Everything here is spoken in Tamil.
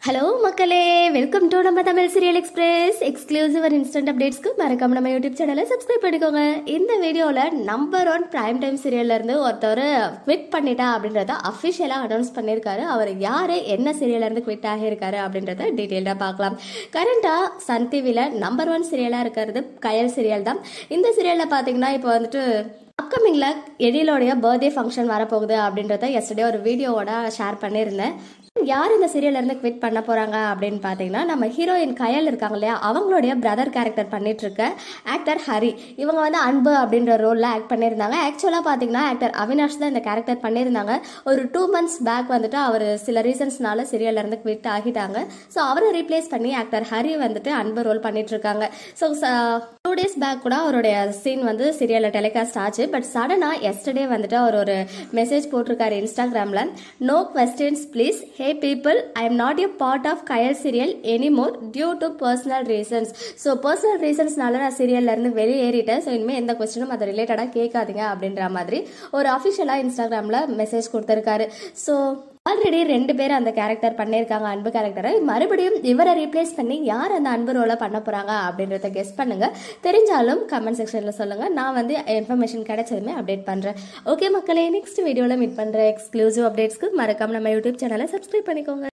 ஹலோ மக்களே வெல்கம் டு நம்ம Tamil serial express exclusive and instant அப்டேட்ஸ்க்கு மறக்காம நம்ம யூடியூப் சேனலை சப்ஸ்கிரைப் பண்ணிக்கோங்க இந்த வீடியோவில் நம்பர் ஒன் பிரைம் டைம் சீரியல்ல இருந்து ஒருத்தர் குவிட் பண்ணிட்டா அப்படின்றத அஃபிஷியலாக அனௌன்ஸ் பண்ணியிருக்காரு அவர் யார் என்ன சீரியல்ல இருந்து குவிட் ஆகியிருக்காரு அப்படின்றத டீட்டெயில்டாக பார்க்கலாம் கரண்டாக சன் டிவியில் நம்பர் ஒன் சீரியலாக இருக்கிறது கயல் சீரியல் தான் இந்த சீரியலில் பார்த்தீங்கன்னா இப்போ வந்துட்டு அப்கமிங்கில் எழிலோடைய பர்த்டே ஃபங்க்ஷன் வரப்போகுது அப்படின்றத எஸ்டர்டே ஒரு வீடியோவோட ஷேர் பண்ணியிருந்தேன் யார் இந்த சீரியல்ல இருந்து குவிட் பண்ண போறாங்க அப்படின்னு பார்த்தீங்கன்னா நம்ம ஹீரோயின் கயல் இருக்காங்க இல்லையா அவங்களுடைய பிரதர் கேரக்டர் பண்ணிட்டு இருக்க ஆக்டர் ஹரி இவங்க வந்து அன்பு அப்படின்ற ரோலில் ஆக்ட் பண்ணியிருந்தாங்க ஆக்சுவலாக பார்த்தீங்கன்னா ஆக்டர் அவினாஷ் தான் இந்த கேரக்டர் பண்ணியிருந்தாங்க ஒரு டூ மந்த்ஸ் பேக் வந்துட்டு அவர் சில ரீசன்ஸ்னால சீரியல்ல இருந்து குவிட் ஆகிட்டாங்க ஸோ அவரை ரீப்ளேஸ் பண்ணி ஆக்டர் ஹரி வந்துட்டு அன்பு ரோல் பண்ணிட்டு இருக்காங்க ஸோ டூ டேஸ் பேக் கூட அவருடைய சீன் வந்து சீரியலில் டெலிகாஸ்ட் ஆச்சு பட் சடனாக எஸ்டர்டே வந்துட்டு அவர் ஒரு மெசேஜ் போட்டிருக்காரு இன்ஸ்டாகிராமில் no questions please hey people I am not a part of Kayal serial anymore due to personal reasons so personal ரீசன்ஸ்னால நான் சீரியல்ல இருந்து வெளியேறிட்டேன் ஸோ இனிமேல் எந்த கொஸ்டினும் அதை ரிலேட்டடாக கேட்காதீங்க அப்படின்ற மாதிரி ஒரு அஃபிஷியலாக இன்ஸ்டாகிராமில் மெசேஜ் கொடுத்துருக்காரு ஸோ ஆல்ரெடி ரெண்டு பேர் அந்த கேரக்டர் பண்ணியிருக்காங்க அன்பு கேரக்டரை மறுபடியும் இவரை ரீப்ளேஸ் பண்ணி யார் அந்த அன்பு ரோலை பண்ண போறாங்க அப்படின்றத கெஸ் பண்ணுங்க தெரிஞ்சாலும் கமெண்ட் செக்ஷன்ல சொல்லுங்க நான் வந்து இன்ஃபர்மேஷன் கிடைச்சதுமே அப்டேட் பண்றேன் ஓகே மக்களே நெக்ஸ்ட் வீடியோல மீட் பண்ற எக்ஸ்க்ளூசிவ் அப்டேட்ஸ்க்கு மறக்காம நம்ம யூடியூப் சேனலை சப்ஸ்கிரைப் பண்ணிக்கோங்க